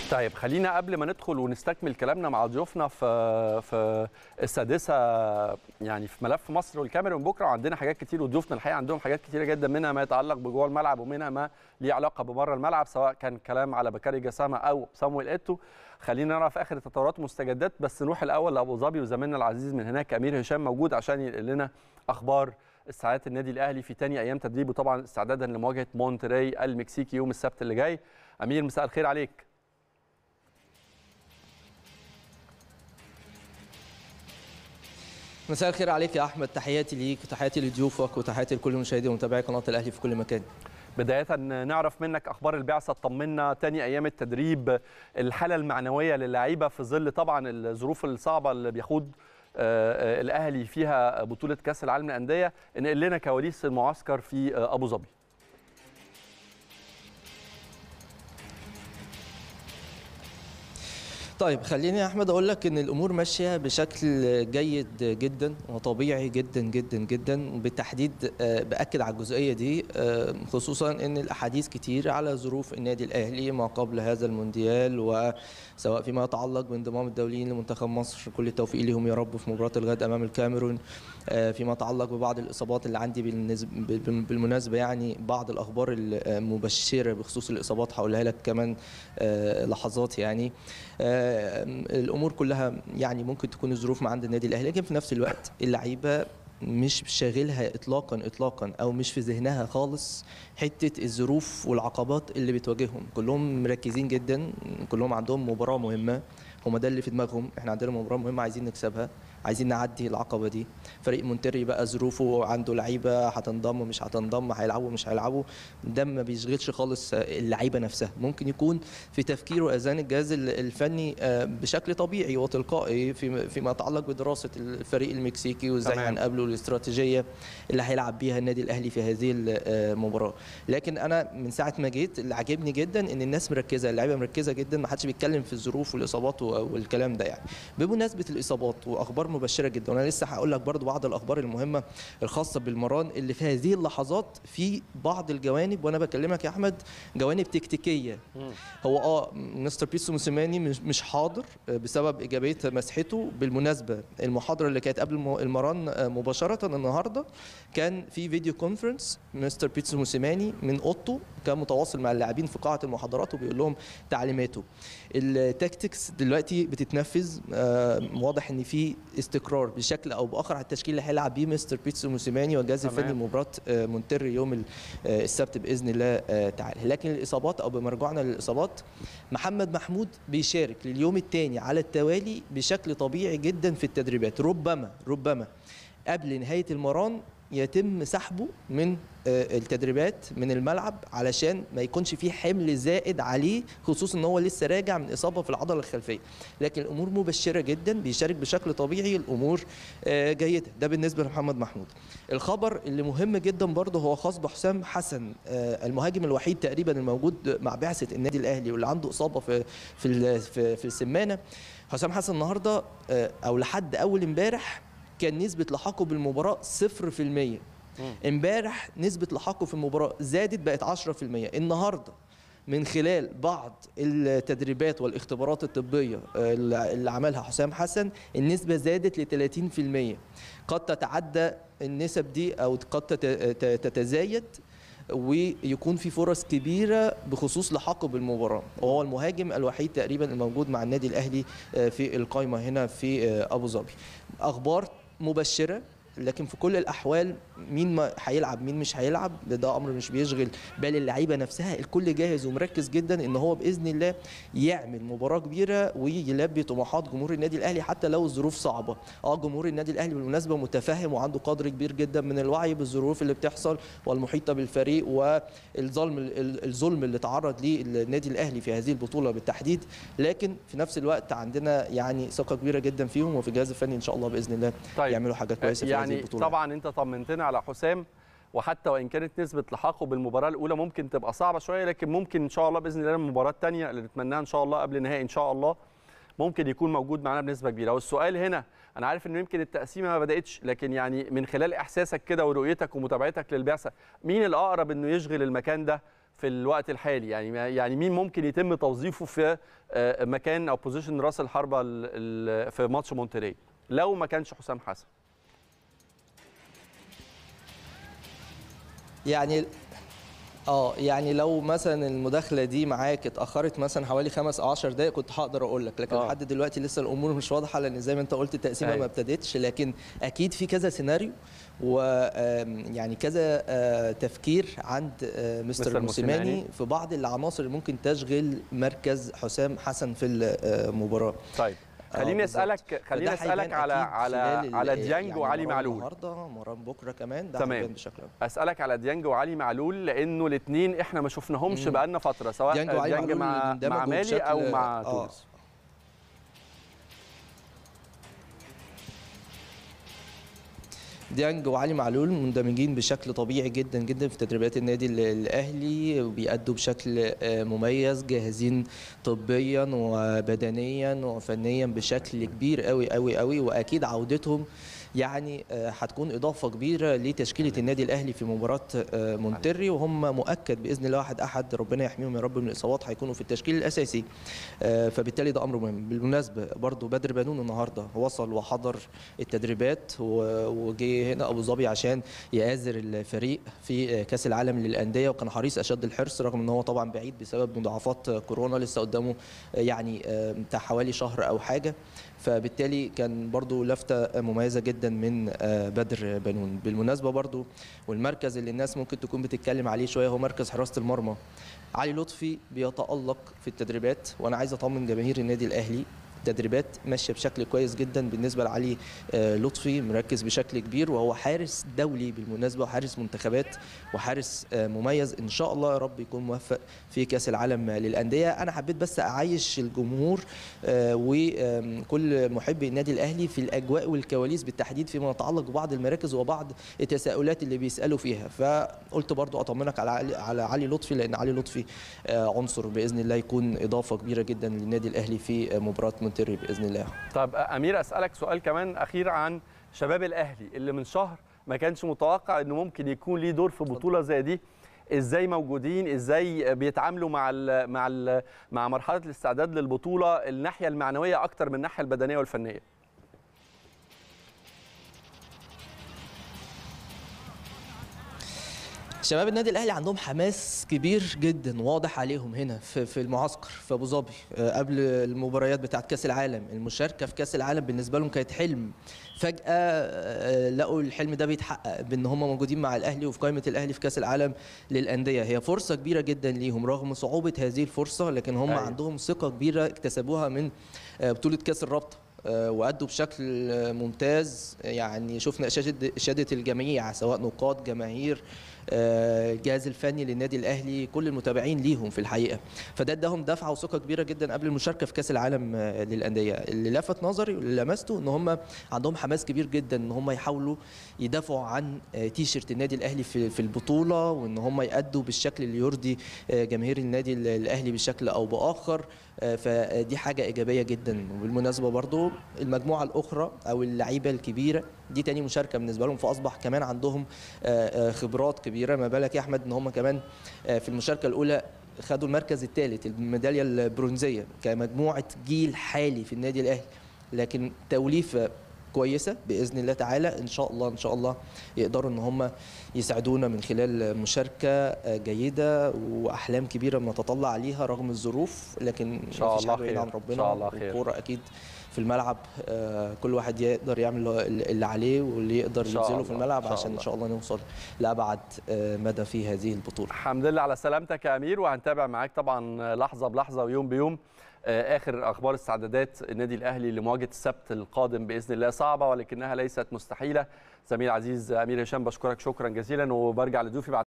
طيب خلينا قبل ما ندخل ونستكمل كلامنا مع ضيوفنا في في السادسه يعني في ملف مصر والكاميرون بكره وعندنا حاجات كتير وضيوفنا الحقيقه عندهم حاجات كتيره جدا منها ما يتعلق بجوه الملعب ومنها ما ليه علاقه ببره الملعب سواء كان كلام على بكاري جسامه او صامويل ايتو خلينا نعرف اخر التطورات والمستجدات بس نروح الاول لابو ظبي وزميلنا العزيز من هناك امير هشام موجود عشان ينقل لنا اخبار استعدادات النادي الاهلي في ثاني ايام تدريبه طبعا استعدادا لمواجهه مونتري المكسيكي يوم السبت اللي جاي امير مساء الخير عليك مساء الخير عليك يا احمد تحياتي ليك وتحياتي لضيوفك وتحياتي لكل مشاهدي ومتابعي قناه الاهلي في كل مكان بداية نعرف منك أخبار البعثة طمنا تاني أيام التدريب الحالة المعنوية للاعيبة في ظل طبعا الظروف الصعبة اللي بيخوض الأهلي فيها بطولة كأس العالم للأندية نقل لنا كواليس المعسكر في أبو ظبي طيب خليني يا احمد اقول لك ان الامور ماشيه بشكل جيد جدا وطبيعي جدا جدا جدا وبالتحديد باكد على الجزئيه دي خصوصا ان الاحاديث كتير على ظروف النادي الاهلي ما قبل هذا المونديال وسواء فيما يتعلق بانضمام الدوليين لمنتخب مصر كل التوفيق لهم يا رب في مباراه الغد امام الكاميرون فيما يتعلق ببعض الاصابات اللي عندي بالمناسبه يعني بعض الاخبار المبشره بخصوص الاصابات هقولها لك كمان لحظات يعني الامور كلها يعني ممكن تكون الظروف ما عند النادي الاهلي لكن في نفس الوقت اللعيبه مش شاغلها اطلاقا اطلاقا او مش في ذهنها خالص حته الظروف والعقبات اللي بتواجههم كلهم مركزين جدا كلهم عندهم مباراه مهمه هم ده اللي في دماغهم احنا عندنا مباراه مهمه عايزين نكسبها عايزين نعدي العقبه دي فريق مونتري بقى ظروفه عنده لعيبه هتنضم مش هتنضم هيلعبوا مش هيلعبوا ده ما بيشغلش خالص اللعيبه نفسها ممكن يكون في تفكير واذان الجهاز الفني بشكل طبيعي وتلقائي فيما يتعلق بدراسه الفريق المكسيكي وازاي هنقابله الاستراتيجيه اللي هيلعب بيها النادي الاهلي في هذه المباراه لكن انا من ساعه ما جيت اللي عاجبني جدا ان الناس مركزه اللعيبه مركزه جدا ما حدش بيتكلم في الظروف والاصابات والكلام ده يعني بمناسبه الاصابات واخبار مبشره جدا وانا لسه هقول لك برضو بعض الاخبار المهمه الخاصه بالمران اللي في هذه اللحظات في بعض الجوانب وانا بكلمك يا احمد جوانب تكتيكيه هو اه مستر بيسو موسيماني مش حاضر بسبب ايجابيه مسحته بالمناسبه المحاضره اللي كانت قبل المران مباشره النهارده كان في فيديو كونفرنس مستر بيسو موسيماني من اوضته كان متواصل مع اللاعبين في قاعه المحاضرات وبيقول لهم تعليماته التكتكس دلوقتي بتتنفذ واضح ان في استقرار بشكل او باخر على التشكيل اللي هيلعب بيه مستر بيتسو موسيماني والجهاز الفني لمباراه مونتري يوم السبت باذن الله تعالى لكن الاصابات او بمرجوعنا للاصابات محمد محمود بيشارك لليوم الثاني على التوالي بشكل طبيعي جدا في التدريبات ربما ربما قبل نهايه المران يتم سحبه من التدريبات من الملعب علشان ما يكونش فيه حمل زائد عليه خصوصا ان هو لسه راجع من اصابه في العضله الخلفيه لكن الامور مبشره جدا بيشارك بشكل طبيعي الامور جيده ده بالنسبه لمحمد محمود الخبر اللي مهم جدا برضه هو خاص بحسام حسن المهاجم الوحيد تقريبا الموجود مع بعثه النادي الاهلي واللي عنده اصابه في في في السمانه حسام حسن النهارده او لحد اول امبارح كان نسبه لحاقه بالمباراه 0% امبارح نسبه لحاقه في المباراه زادت بقت 10% النهارده من خلال بعض التدريبات والاختبارات الطبيه اللي عملها حسام حسن النسبه زادت ل 30% قد تتعدى النسب دي او قد تتزايد ويكون في فرص كبيره بخصوص لحاقه بالمباراه وهو المهاجم الوحيد تقريبا الموجود مع النادي الاهلي في القائمه هنا في ابو ظبي اخبار مبشره لكن في كل الاحوال مين ما هيلعب مين مش هيلعب ده امر مش بيشغل بال اللعيبه نفسها الكل جاهز ومركز جدا ان هو باذن الله يعمل مباراه كبيره ويلبي طموحات جمهور النادي الاهلي حتى لو الظروف صعبه اه جمهور النادي الاهلي بالمناسبه متفهم وعنده قدر كبير جدا من الوعي بالظروف اللي بتحصل والمحيطه بالفريق والظلم الظلم اللي تعرض ليه النادي الاهلي في هذه البطوله بالتحديد لكن في نفس الوقت عندنا يعني ثقه كبيره جدا فيهم وفي الجهاز الفني ان شاء الله باذن الله طيب. يعملوا حاجات كويسه يعني في هذه البطوله طبعا انت طمنتنا على حسام وحتى وان كانت نسبه لحاقه بالمباراه الاولى ممكن تبقى صعبه شويه لكن ممكن ان شاء الله باذن الله المباراه الثانيه اللي نتمناها ان شاء الله قبل النهائي ان شاء الله ممكن يكون موجود معانا بنسبه كبيره والسؤال هنا انا عارف انه يمكن التقسيمه ما بداتش لكن يعني من خلال احساسك كده ورؤيتك ومتابعتك للبعثه مين الاقرب انه يشغل المكان ده في الوقت الحالي يعني يعني مين ممكن يتم توظيفه في آه، مكان او بوزيشن راس الحربه ال- ال- في ماتش مونتري لو ما كانش حسام حسن يعني اه يعني لو مثلا المداخله دي معاك اتاخرت مثلا حوالي خمس او 10 دقائق كنت هقدر اقول لك لكن آه. لحد دلوقتي لسه الامور مش واضحه لان زي ما انت قلت التقسيمه أيوة. ما ابتدتش لكن اكيد في كذا سيناريو ويعني كذا آه، تفكير عند آه، مستر مستر موسيماني. موسيماني في بعض العناصر اللي ممكن تشغل مركز حسام حسن في المباراه طيب آه، خليني بالظبط. اسالك خليني وده اسالك هيبان على أكيد على خلال على ال- ديانج يعني وعلي مران معلول النهارده مران بكره كمان ده تمام. هيبان بشكل أوي. اسالك على ديانج وعلي معلول لانه الاثنين احنا ما شفناهمش مم. بقالنا فتره سواء ديانج ديانج, وعلي معلول مع اندمجوا مع مالي او بشكل- مع آه. تونس ديانج وعلي معلول مندمجين بشكل طبيعي جدا جدا في تدريبات النادي ال- الاهلي وبيأدوا بشكل آه، مميز جاهزين طبيا وبدنيا وفنيا بشكل كبير قوي قوي قوي واكيد عودتهم يعني آه، هتكون اضافه كبيره لتشكيله النادي الاهلي في مباراه آه، مونتري وهم مؤكد باذن الله واحد احد ربنا يحميهم يا رب من الاصابات هيكونوا في التشكيل الاساسي آه، فبالتالي ده امر مهم بالمناسبه برضو بدر بنون النهارده وصل وحضر التدريبات و- وجه هنا ابو ظبي عشان يآزر الفريق في آه، كاس العالم للانديه وكان حريص اشد الحرص رغم ان هو طبعا بعيد بسبب مضاعفات آه، كورونا لسه قدامه آه، يعني آه، بتاع حوالي شهر او حاجه فبالتالي كان برضو لفتة مميزة جدا من آه، بدر بنون بالمناسبة برضو والمركز اللي الناس ممكن تكون بتتكلم عليه شوية هو مركز حراسة المرمى علي لطفي بيتألق في التدريبات وأنا عايز أطمن جماهير النادي الأهلي التدريبات ماشيه بشكل كويس جدا بالنسبه لعلي آه، لطفي مركز بشكل كبير وهو حارس دولي بالمناسبه وحارس منتخبات وحارس آه، مميز ان شاء الله يا رب يكون موفق في كاس العالم للانديه انا حبيت بس اعيش الجمهور آه، وكل محبي النادي الاهلي في الاجواء والكواليس بالتحديد فيما يتعلق ببعض المراكز وبعض التساؤلات اللي بيسالوا فيها فقلت برضو اطمنك على علي, على علي لطفي لان علي لطفي آه، عنصر باذن الله يكون اضافه كبيره جدا للنادي الاهلي في آه، مباراه مونتري باذن الله طب امير اسالك سؤال كمان اخير عن شباب الاهلي اللي من شهر ما كانش متوقع انه ممكن يكون ليه دور في بطوله زي دي ازاي موجودين ازاي بيتعاملوا مع ال مع ال مع مرحله الاستعداد للبطوله الناحيه المعنويه اكتر من الناحيه البدنيه والفنيه شباب النادي الاهلي عندهم حماس كبير جدا واضح عليهم هنا في في المعسكر في ابو ظبي آه، قبل المباريات بتاعه كاس العالم المشاركه في كاس العالم بالنسبه لهم كانت حلم فجاه آه، لقوا الحلم ده بيتحقق بان هم موجودين مع الاهلي وفي قائمه الاهلي في كاس العالم للانديه هي فرصه كبيره جدا ليهم رغم صعوبه هذه الفرصه لكن هم أيوة. عندهم ثقه كبيره اكتسبوها من آه، بطوله كاس الرابطه آه، وأدوا بشكل آه، ممتاز يعني شفنا إشادة إشادة الجميع سواء نقاد جماهير آه، الجهاز الفني للنادي الاهلي كل المتابعين ليهم في الحقيقه فده اداهم دفعه وثقه كبيره جدا قبل المشاركه في كاس العالم آه، للانديه اللي لفت نظري واللي لمسته ان هم عندهم حماس كبير جدا ان هم يحاولوا يدافعوا عن آه، تيشرت النادي الاهلي في في البطوله وان هم يادوا بالشكل اللي يرضي آه، جماهير النادي الاهلي بشكل او باخر آه، فدي حاجه ايجابيه جدا وبالمناسبه برضو المجموعه الاخرى او اللعيبه الكبيره دي تاني مشاركه بالنسبه لهم فاصبح كمان عندهم آه، آه، خبرات كبيره ما بالك يا احمد ان هم كمان آه، في المشاركه الاولى خدوا المركز الثالث الميداليه البرونزيه كمجموعه جيل حالي في النادي الاهلي لكن توليفه كويسه باذن الله تعالى ان شاء الله ان شاء الله يقدروا ان هم يساعدونا من خلال مشاركه آه، جيده واحلام كبيره بنتطلع عليها رغم الظروف لكن إن شاء مفيش الله حاجة بعيدة خير. عن إن ربنا شاء الله خير. والكوره اكيد في الملعب آه، كل واحد يقدر يعمل اللي عليه واللي يقدر إن شاء يبذله في الله. الملعب إن شاء عشان ان الله. شاء الله نوصل لابعد آه، مدى في هذه البطوله الحمد لله على سلامتك يا امير وهنتابع معاك طبعا لحظه بلحظه ويوم بيوم آه، اخر اخبار استعدادات النادي الاهلي لمواجهه السبت القادم باذن الله صعبه ولكنها ليست مستحيله زميل عزيز امير هشام بشكرك شكرا جزيلا وبرجع لضيوفي بعد